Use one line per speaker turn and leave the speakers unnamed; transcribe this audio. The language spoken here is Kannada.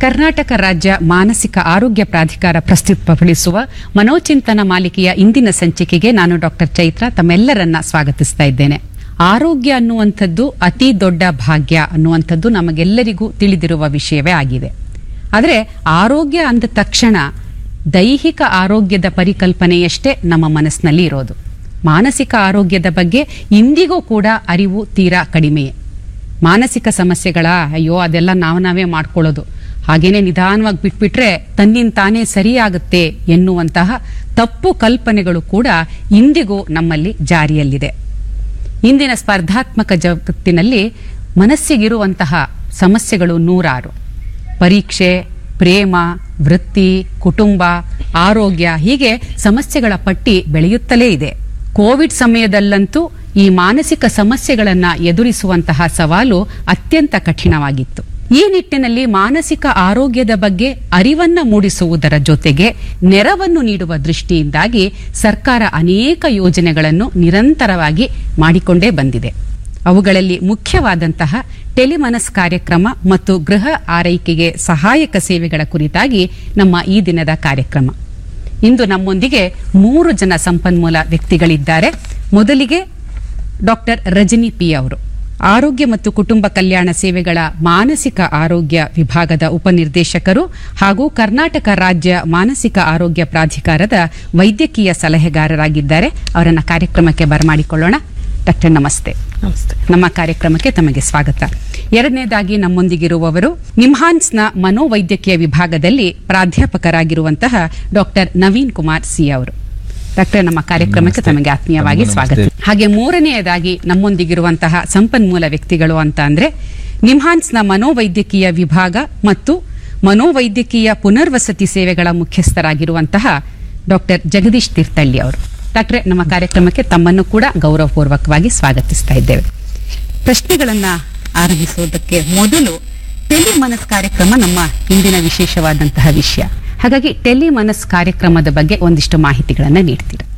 ಕರ್ನಾಟಕ ರಾಜ್ಯ ಮಾನಸಿಕ ಆರೋಗ್ಯ ಪ್ರಾಧಿಕಾರ ಪ್ರಸ್ತುತಪಡಿಸುವ ಮನೋಚಿಂತನ ಮಾಲಿಕೆಯ ಇಂದಿನ ಸಂಚಿಕೆಗೆ ನಾನು ಡಾಕ್ಟರ್ ಚೈತ್ರ ತಮ್ಮೆಲ್ಲರನ್ನ ಸ್ವಾಗತಿಸ್ತಾ ಇದ್ದೇನೆ ಆರೋಗ್ಯ ಅನ್ನುವಂಥದ್ದು ಅತಿ ದೊಡ್ಡ ಭಾಗ್ಯ ಅನ್ನುವಂಥದ್ದು ನಮಗೆಲ್ಲರಿಗೂ ತಿಳಿದಿರುವ ವಿಷಯವೇ ಆಗಿದೆ ಆದರೆ ಆರೋಗ್ಯ ಅಂದ ತಕ್ಷಣ ದೈಹಿಕ ಆರೋಗ್ಯದ ಪರಿಕಲ್ಪನೆಯಷ್ಟೇ ನಮ್ಮ ಮನಸ್ಸಿನಲ್ಲಿ ಇರೋದು ಮಾನಸಿಕ ಆರೋಗ್ಯದ ಬಗ್ಗೆ ಇಂದಿಗೂ ಕೂಡ ಅರಿವು ತೀರಾ ಕಡಿಮೆಯೇ ಮಾನಸಿಕ ಸಮಸ್ಯೆಗಳ ಅಯ್ಯೋ ಅದೆಲ್ಲ ನಾವು ನಾವೇ ಮಾಡ್ಕೊಳ್ಳೋದು ಹಾಗೇನೆ ನಿಧಾನವಾಗಿ ಬಿಟ್ಬಿಟ್ರೆ ತನ್ನಿಂದ ತಾನೇ ಸರಿಯಾಗುತ್ತೆ ಎನ್ನುವಂತಹ ತಪ್ಪು ಕಲ್ಪನೆಗಳು ಕೂಡ ಇಂದಿಗೂ ನಮ್ಮಲ್ಲಿ ಜಾರಿಯಲ್ಲಿದೆ ಇಂದಿನ ಸ್ಪರ್ಧಾತ್ಮಕ ಜಗತ್ತಿನಲ್ಲಿ ಮನಸ್ಸಿಗಿರುವಂತಹ ಸಮಸ್ಯೆಗಳು ನೂರಾರು ಪರೀಕ್ಷೆ ಪ್ರೇಮ ವೃತ್ತಿ ಕುಟುಂಬ ಆರೋಗ್ಯ ಹೀಗೆ ಸಮಸ್ಯೆಗಳ ಪಟ್ಟಿ ಬೆಳೆಯುತ್ತಲೇ ಇದೆ ಕೋವಿಡ್ ಸಮಯದಲ್ಲಂತೂ ಈ ಮಾನಸಿಕ ಸಮಸ್ಯೆಗಳನ್ನ ಎದುರಿಸುವಂತಹ ಸವಾಲು ಅತ್ಯಂತ ಕಠಿಣವಾಗಿತ್ತು ಈ ನಿಟ್ಟಿನಲ್ಲಿ ಮಾನಸಿಕ ಆರೋಗ್ಯದ ಬಗ್ಗೆ ಅರಿವನ್ನ ಮೂಡಿಸುವುದರ ಜೊತೆಗೆ ನೆರವನ್ನು ನೀಡುವ ದೃಷ್ಟಿಯಿಂದಾಗಿ ಸರ್ಕಾರ ಅನೇಕ ಯೋಜನೆಗಳನ್ನು ನಿರಂತರವಾಗಿ ಮಾಡಿಕೊಂಡೇ ಬಂದಿದೆ ಅವುಗಳಲ್ಲಿ ಮುಖ್ಯವಾದಂತಹ ಟೆಲಿಮನಸ್ ಕಾರ್ಯಕ್ರಮ ಮತ್ತು ಗೃಹ ಆರೈಕೆಗೆ ಸಹಾಯಕ ಸೇವೆಗಳ ಕುರಿತಾಗಿ ನಮ್ಮ ಈ ದಿನದ ಕಾರ್ಯಕ್ರಮ ಇಂದು ನಮ್ಮೊಂದಿಗೆ ಮೂರು ಜನ ಸಂಪನ್ಮೂಲ ವ್ಯಕ್ತಿಗಳಿದ್ದಾರೆ ಮೊದಲಿಗೆ ಡಾಕ್ಟರ್ ರಜನಿ ಪಿ ಅವರು ಆರೋಗ್ಯ ಮತ್ತು ಕುಟುಂಬ ಕಲ್ಯಾಣ ಸೇವೆಗಳ ಮಾನಸಿಕ ಆರೋಗ್ಯ ವಿಭಾಗದ ಉಪನಿರ್ದೇಶಕರು ಹಾಗೂ ಕರ್ನಾಟಕ ರಾಜ್ಯ ಮಾನಸಿಕ ಆರೋಗ್ಯ ಪ್ರಾಧಿಕಾರದ ವೈದ್ಯಕೀಯ ಸಲಹೆಗಾರರಾಗಿದ್ದಾರೆ ಅವರನ್ನ ಕಾರ್ಯಕ್ರಮಕ್ಕೆ ಬರಮಾಡಿಕೊಳ್ಳೋಣ ಡಾಕ್ಟರ್ ನಮಸ್ತೆ
ನಮಸ್ತೆ
ನಮ್ಮ ಕಾರ್ಯಕ್ರಮಕ್ಕೆ ತಮಗೆ ಸ್ವಾಗತ ಎರಡನೇದಾಗಿ ನಮ್ಮೊಂದಿಗಿರುವವರು ನಿಮ್ಹಾನ್ಸ್ನ ಮನೋವೈದ್ಯಕೀಯ ವಿಭಾಗದಲ್ಲಿ ಪ್ರಾಧ್ಯಾಪಕರಾಗಿರುವಂತಹ ಡಾಕ್ಟರ್ ನವೀನ್ ಕುಮಾರ್ ಸಿ ಅವರು ಡಾಕ್ಟರ್ ನಮ್ಮ ಕಾರ್ಯಕ್ರಮಕ್ಕೆ
ನಮಸ್ತೆ.
ತಮಗೆ ಆತ್ಮೀಯವಾಗಿ
ನಮಸ್ತೆ.
ಸ್ವಾಗತ ಹಾಗೆ ಮೂರನೆಯದಾಗಿ ನಮ್ಮೊಂದಿಗಿರುವಂತಹ ಸಂಪನ್ಮೂಲ ವ್ಯಕ್ತಿಗಳು ಅಂತ ಅಂದ್ರೆ ನಿಮ್ಹಾನ್ಸ್ನ ಮನೋವೈದ್ಯಕೀಯ ವಿಭಾಗ ಮತ್ತು ಮನೋವೈದ್ಯಕೀಯ ಪುನರ್ವಸತಿ ಸೇವೆಗಳ ಮುಖ್ಯಸ್ಥರಾಗಿರುವಂತಹ ಡಾಕ್ಟರ್ ಜಗದೀಶ್ ತೀರ್ಥಳ್ಳಿ ಅವರು ಡಾಕ್ಟ್ರೆ ನಮ್ಮ ಕಾರ್ಯಕ್ರಮಕ್ಕೆ ತಮ್ಮನ್ನು ಕೂಡ ಗೌರವಪೂರ್ವಕವಾಗಿ ಸ್ವಾಗತಿಸ್ತಾ ಇದ್ದೇವೆ ಪ್ರಶ್ನೆಗಳನ್ನ ಆರಂಭಿಸುವುದಕ್ಕೆ ಮೊದಲು ಟೆಲಿಮನಸ್ ಕಾರ್ಯಕ್ರಮ ನಮ್ಮ ಇಂದಿನ ವಿಶೇಷವಾದಂತಹ ವಿಷಯ ಹಾಗಾಗಿ ಟೆಲಿಮನಸ್ ಕಾರ್ಯಕ್ರಮದ ಬಗ್ಗೆ ಒಂದಿಷ್ಟು ಮಾಹಿತಿಗಳನ್ನ ನೀಡ್ತೀರಾ